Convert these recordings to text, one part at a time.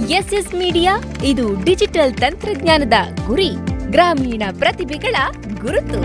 S S media ಇದು digital ತಂತ್ರಜ್ಞಾನದ ಗುರಿ ಗ್ರಾಮೀಣ ಪ್ರತಿಭೆಗಳ ಗುರುತು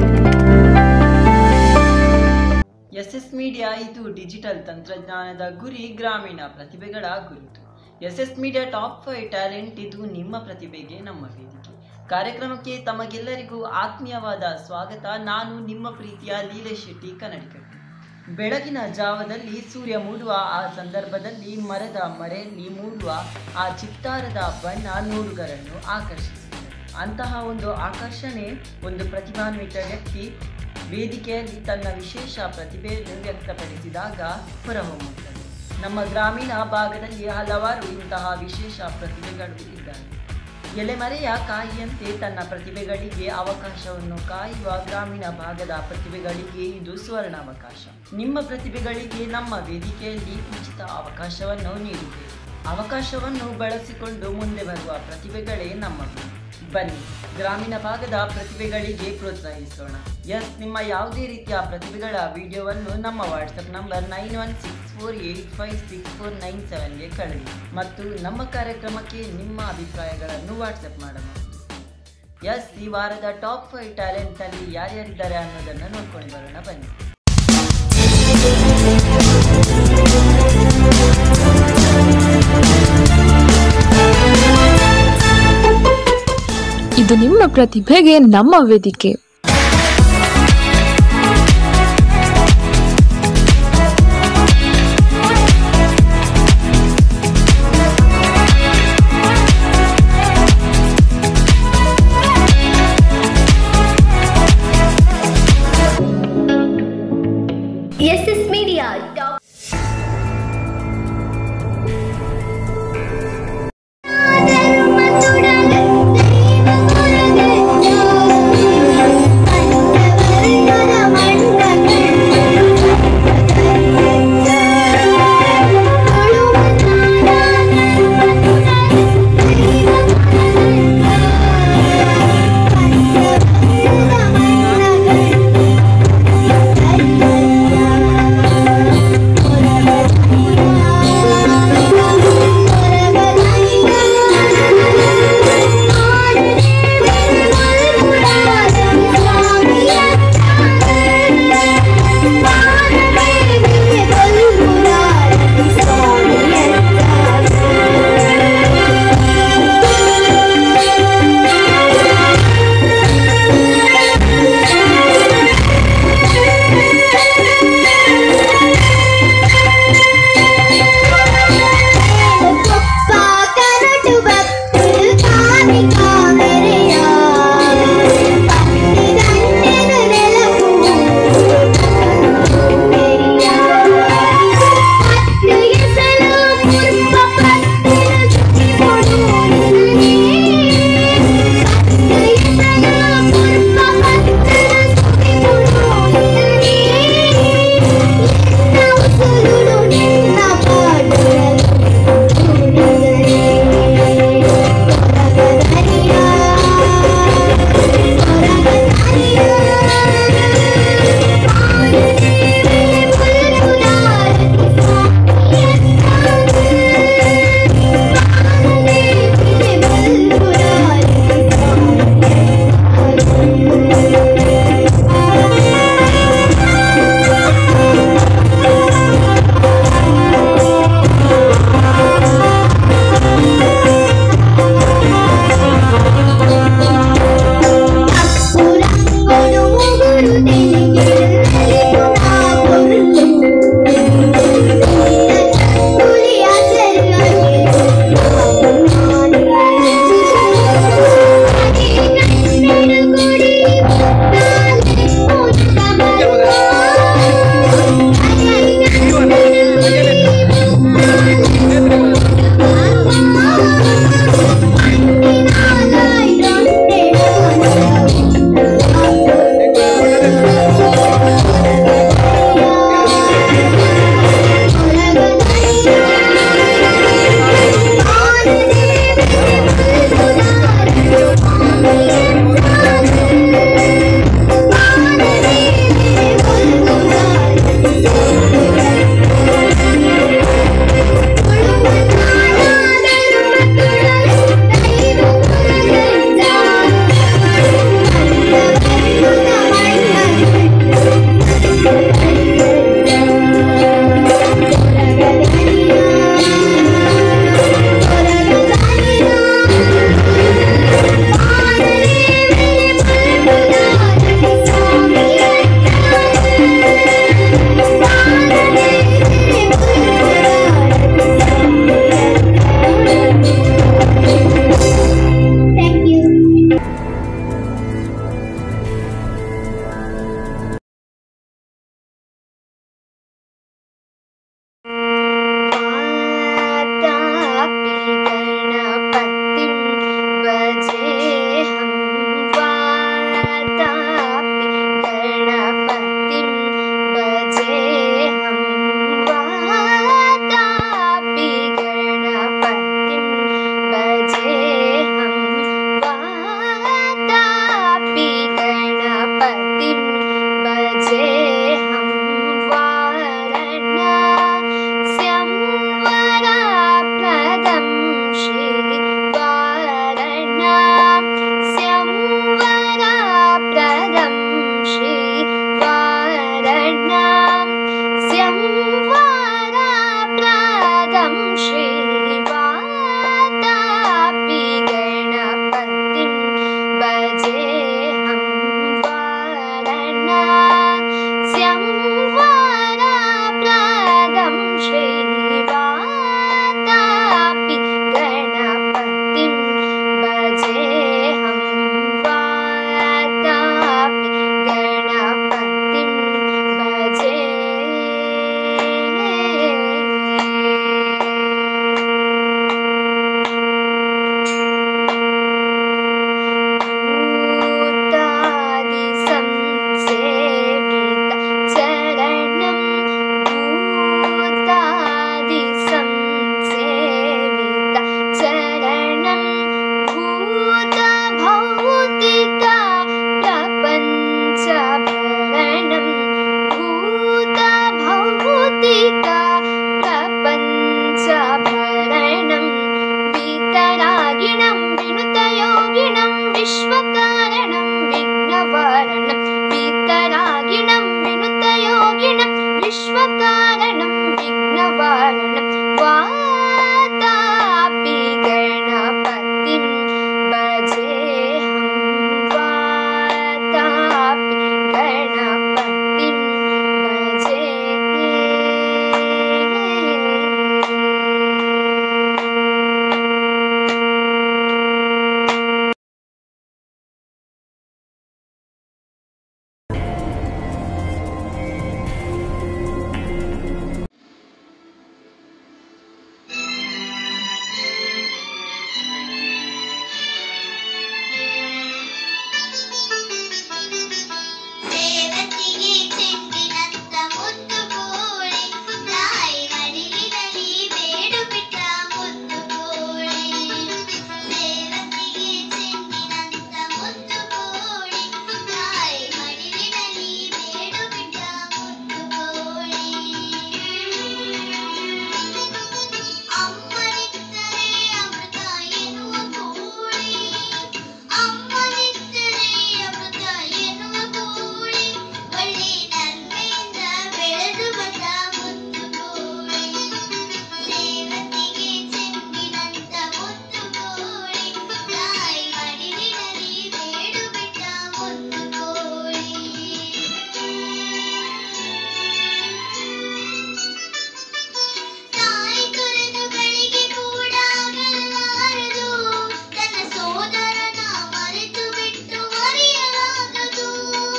ಎಸ್ ಎಸ್ ಮೀಡಿಯಾ ಇದು ಡಿಜಿಟಲ್ ತಂತ್ರಜ್ಞಾನದ ಗುರಿ ಗ್ರಾಮೀಣ ಪ್ರತಿಭೆಗಳ ಗುರುತು S S media top five talent ಇದು ನಿಮ್ಮ ಪ್ರತಿಭೆಗೆ ನಮ್ಮ ವೇದಿಕೆ ಕಾರ್ಯಕ್ರಮಕ್ಕೆ ತಮಗೆಲ್ಲರಿಗೂ ಆತ್ಮೀಯವಾದ ಸ್ವಾಗತ ನಾನು ನಿಮ್ಮ ಪ್ರೀತಿಯ ಲೀಲೇಶ್ ಶೆಟ್ಟಿ ಕನ್ನಡಿಗರು ಬೆಳಗಿನ ಜಾವದಲ್ಲಿ ಸೂರ್ಯ ಮೂಡುವ ಆ ಸಂದರ್ಭದಲ್ಲಿ ಮರದ ಮರೆಯಲ್ಲಿ ಮೂಡುವ ಆ ಚಿತ್ತಾರದ ಬಣ್ಣ ನೋಡುಗರನ್ನು ಆಕರ್ಷಿಸಿದೆ ಅಂತಹ ಒಂದು ಆಕರ್ಷಣೆ ಒಂದು ಪ್ರತಿಭಾನ್ವಿತ ವ್ಯಕ್ತಿ ವೇದಿಕೆಯಲ್ಲಿ ತನ್ನ ವಿಶೇಷ ಪ್ರತಿಭೆಯನ್ನು ವ್ಯಕ್ತಪಡಿಸಿದಾಗ ಹೊರಹೊಮ್ಮುತ್ತದೆ ನಮ್ಮ ಗ್ರಾಮೀಣ ಭಾಗದಲ್ಲಿ ಹಲವಾರು ಇಂತಹ ವಿಶೇಷ ಪ್ರತಿಭೆಗಳು ಇದ್ದಾರೆ ಎಲೆಮರೆಯ ಕಾಯಿಯಂತೆ ತನ್ನ ಪ್ರತಿಭೆಗಳಿಗೆ ಅವಕಾಶವನ್ನು ಕಾಯುವ ಗ್ರಾಮೀಣ ಭಾಗದ ಪ್ರತಿಭೆಗಳಿಗೆ ಇದು ಸುವರ್ಣಾವಕಾಶ ನಿಮ್ಮ ಪ್ರತಿಭೆಗಳಿಗೆ ನಮ್ಮ ವೇದಿಕೆಯಲ್ಲಿ ಉಚಿತ ಅವಕಾಶವನ್ನು ನೀಡಿದೆ ಅವಕಾಶವನ್ನು ಬಳಸಿಕೊಂಡು ಮುಂದೆ ಬರುವ ಪ್ರತಿಭೆಗಳೇ ನಮ್ಮದು ಬನ್ನಿ ಗ್ರಾಮೀಣ ಭಾಗದ ಪ್ರತಿಭೆಗಳಿಗೆ ಪ್ರೋತ್ಸಾಹಿಸೋಣ ಎಸ್ ನಿಮ್ಮ ಯಾವುದೇ ರೀತಿಯ ಪ್ರತಿಭೆಗಳ ವಿಡಿಯೋವನ್ನು ನಮ್ಮ WhatsApp number nine one six four eight five six four nine ಸೆವೆನ್ಗೆ ಕಳುಹಿಸಿ ಮತ್ತು ನಮ್ಮ ಕಾರ್ಯಕ್ರಮಕ್ಕೆ ನಿಮ್ಮ ಅಭಿಪ್ರಾಯಗಳನ್ನು ವಾಟ್ಸಪ್ ಮಾಡಬಹುದು ಎಸ್ ಈ ವಾರದ ಟಾಪ್ ಫೈವ್ ಟ್ಯಾಲೆಂಟಲ್ಲಿ ಯಾರ್ಯಾರಿದ್ದಾರೆ ಅನ್ನೋದನ್ನು ನೋಡ್ಕೊಂಡು ಬರೋಣ ಬನ್ನಿ ಇದು ನಿಮ್ಮ ಪ್ರತಿಭೆಗೆ ನಮ್ಮ ವೇದಿಕೆ ಎಸ್ ಎಸ್ ಮೀಡಿಯಾ ಟಾಪ್ कारणं विघ्नवारणं वातापि गणपतिं भजेऽहं वातापि गणपतिं भजे ಸೇವತಿಗೆ ಚೆಂಡಿನಂತ ಮುದ್ದು ಕೋಳಿ ತಾಯಿ ಮಡಿಲಿನಲ್ಲಿ ಬೇಡು ಬಿಟ್ಟ ಮುದ್ದು ಕೋಳಿ ಸೇವತಿಗೆ ಚೆಂಡಿನಂತ ಮುದ್ದು ಕೋಳಿ ತಾಯಿ ಮಡಿಲಿನಲ್ಲಿ ಬೇಡು ಬಿಟ್ಟ ಮುದ್ದು ಕೋಳಿ ಅಮ್ಮನಿದ್ದರೆ ಅಮೃತ ಎನ್ನುವ ಕೋಳಿ ಅಮ್ಮನಿದ್ದರೆ ಅಮೃತ ಎನ್ನುವ ಕೋಳಿ ಒಳ್ಳೆ ನನ್ಮೆಯಿಂದ ಬೆಳೆದು ಬಂದ ಮುದ್ದು ಕೋಳಿ ಸೇವತಿಗೆ ಚೆಂಡಿನಂತ ಮುದ್ದು ಕೋಳಿ ತಾಯಿ ಮಡಿಲಿನಲ್ಲಿ ಬೇಡು ಬಿಟ್ಟ ಮುದ್ದು ಕೋಳಿ ತಾಯಿ ತೊರೆದು ಗಳಿಗೆ ಕೂಡ ಆಗಲಾರದು ತನ್ನ ಸೋದರನ ಮರೆತು ಬಿಟ್ಟು ಮರೆಯಲಾಗದು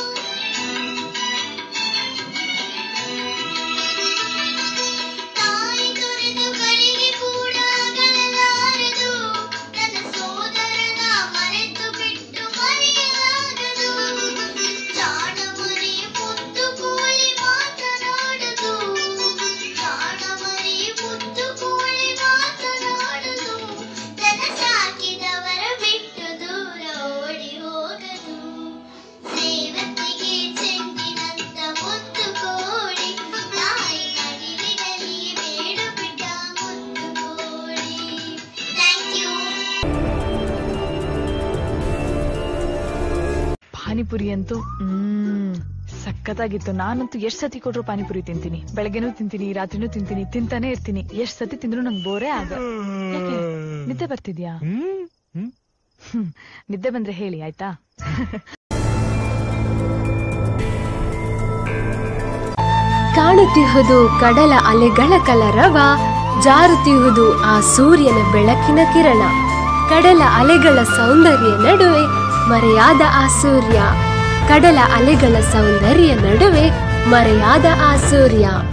ತಾಯಿ ತೊರೆದು ಗಳಿಗೆ ಕೂಡ ಆಗಲಾರದು ತನ್ನ ಸೋದರನ ಮರೆತು ಬಿಟ್ಟು ಮರೆಯಲಾಗದು ಜಾಣ ಮರಿ ಮುದ್ದು ಕೋಳಿ ಮಾತನಾಡದು ಜಾಣ ಮರಿ ಮುದ್ದು ಕೋಳಿ ಮಾತನಾಡದು ತನ್ನ ಸಾಕಿದವರ ಬಿಟ್ಟು ದೂರ ಓಡಿ ಹೋಗದು ಸೇವತಿಗೆ ಚೆಂಡಿನಂತ ಮುದ್ದು ಕೋಳಿ ತಾಯಿ ಮಡಿಲಿನಲ್ಲಿ ಬೇಡು ಬಿಟ್ಟ ಮುದ್ದು ಕೋಳಿ ಥ್ಯಾಂಕ್ ಯು ಪಾನಿಪುರಿ ಅಂತೂ ಹ್ಮ್ ಸಖತ್ತಾಗಿತ್ತು ನಾನಂತೂ ಎಷ್ಟ್ ಸತಿ ಕೊಟ್ರು ಪಾನಿಪುರಿ ತಿಂತೀನಿ ಬೆಳಗ್ಗೆನೂ ತಿಂತೀನಿ ರಾತ್ರಿನೂ ತಿಂತೀನಿ ತಿಂತಾನೆ ಇರ್ತೀನಿ ಎಷ್ಟ್ ಸತಿ ತಿಂದ್ರು ನಂಗೆ ಬೋರೇ ಆಗ ಯಾಕೆ ನಿದ್ದೆ ಬರ್ತಿದ್ಯಾ ಹ್ಮ್. ನಿದ್ದೆ ಬಂದ್ರೆ ಹೇಳಿ ಆಯ್ತಾ ಕಾಣುತ್ತಿಹುದು ಕಡಲ ಅಲೆಗಳ ಕಲರವ ಜಾರುತ್ತಿಹುದು ಆ ಸೂರ್ಯನ ಬೆಳಕಿನ ಕಿರಣ ಕಡಲ ಅಲೆಗಳ ಸೌಂದರ್ಯ ನಡುವೆ ಮರೆಯಾದ ಆ ಸೂರ್ಯ ಕಡಲ ಅಲೆಗಳ ಸೌಂದರ್ಯ ನಡುವೆ ಮರೆಯಾದ ಆ ಸೂರ್ಯ